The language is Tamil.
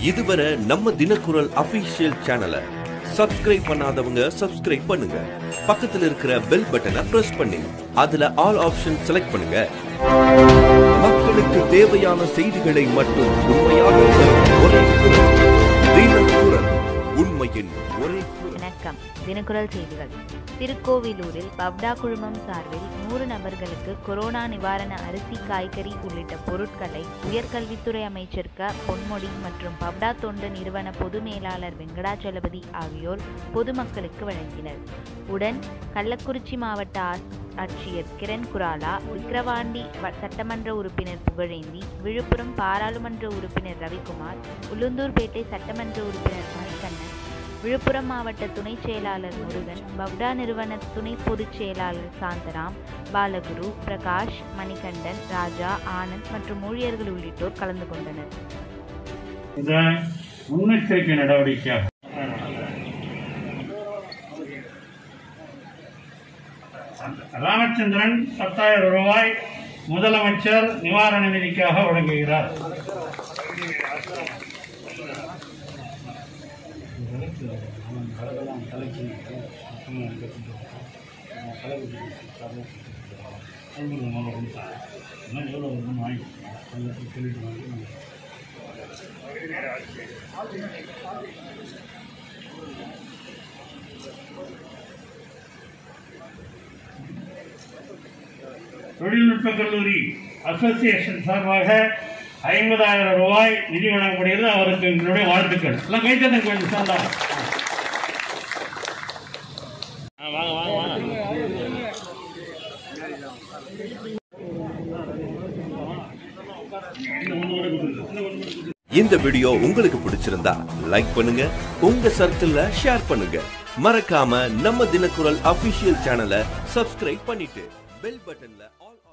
இதுவரை நம்ம தினக்குரல் அபிஷியல் சேனலை சப்ஸ்கிரைப் பண்ணாதவங்க சப்ஸ்கிரைப் பண்ணுங்க பக்கத்துல இருக்கிற பெல் பட்டனை பிரஸ் பண்ணி அதுல ஆல் ஆப்ஷன் செலக்ட் பண்ணுங்க மக்களுக்கு தேவையான செய்திகளை மட்டும் உண்மையாக தரும் ஒரே குரல் தினக்குரல் உண்மையின் ஒரே குரல் வணக்கம் தினக்குரல் செய்திகள் திருக்கோவிலூரில் பவ்டா குழுமம் சார்பில் நூறு நபர்களுக்கு கொரோனா நிவாரண அரிசி காய்கறி உள்ளிட்ட பொருட்களை உயர்கல்வித்துறை அமைச்சர் க பொன்முடி மற்றும் பவ்டா தொண்டு நிறுவன பொது மேலாளர் வெங்கடாச்சலபதி ஆகியோர் பொதுமக்களுக்கு வழங்கினர் உடன் கள்ளக்குறிச்சி மாவட்ட ஆ- ஆட்சியர் கிரண் குராலா விக்கிரவாண்டி வ- சட்டமன்ற உறுப்பினர் புகழேந்தி விழுப்புரம் பாராளுமன்ற உறுப்பினர் ரவிக்குமார் உளுந்தூர்பேட்டை சட்டமன்ற உறுப்பினர் மணிகண்ணன் விழுப்புரம் மாவட்ட துணை செயலாளர் முருகன் பவ்டா நிறுவன துணை பொதுச் செயலாளர் சாந்தராம் பாலகுரு பிரகாஷ் மணிகண்டன் ராஜா ஆனந்த் மற்றும் ஊழியர்கள் உள்ளிட்டோர் கலந்து கொண்டனர் இந்த முன்னெச்சரிக்கை நடவடிக்கையாக ராமச்சந்திரன் பத்தாயிரம் ரூபாய் முதலமைச்சர் நிவாரண நிதிக்காக வழங்குகிறார் தொழில்நுட்ப கல்லூரி அசோசியேஷன் சார்பாக ஐம்பதாயிரம் ரூபாய் நிதி வழங்கப்படுகிறது அவருக்கு எங்களுடைய வாழ்த்துக்கள் எல்லாம் கைத்தட்டங்க கொஞ்சம் சார்ந்தா வாங்க வாங்க வாங்க இந்த வீடியோ உங்களுக்கு பிடிச்சிருந்தா லைக் பண்ணுங்க உங்க சர்க்கிள்ல ஷேர் பண்ணுங்க மறக்காம நம்ம தினக்குரல் அபிஷியல் சேனலை சப்ஸ்கிரைப் பண்ணிட்டு பெல் பட்டன்ல ஆல்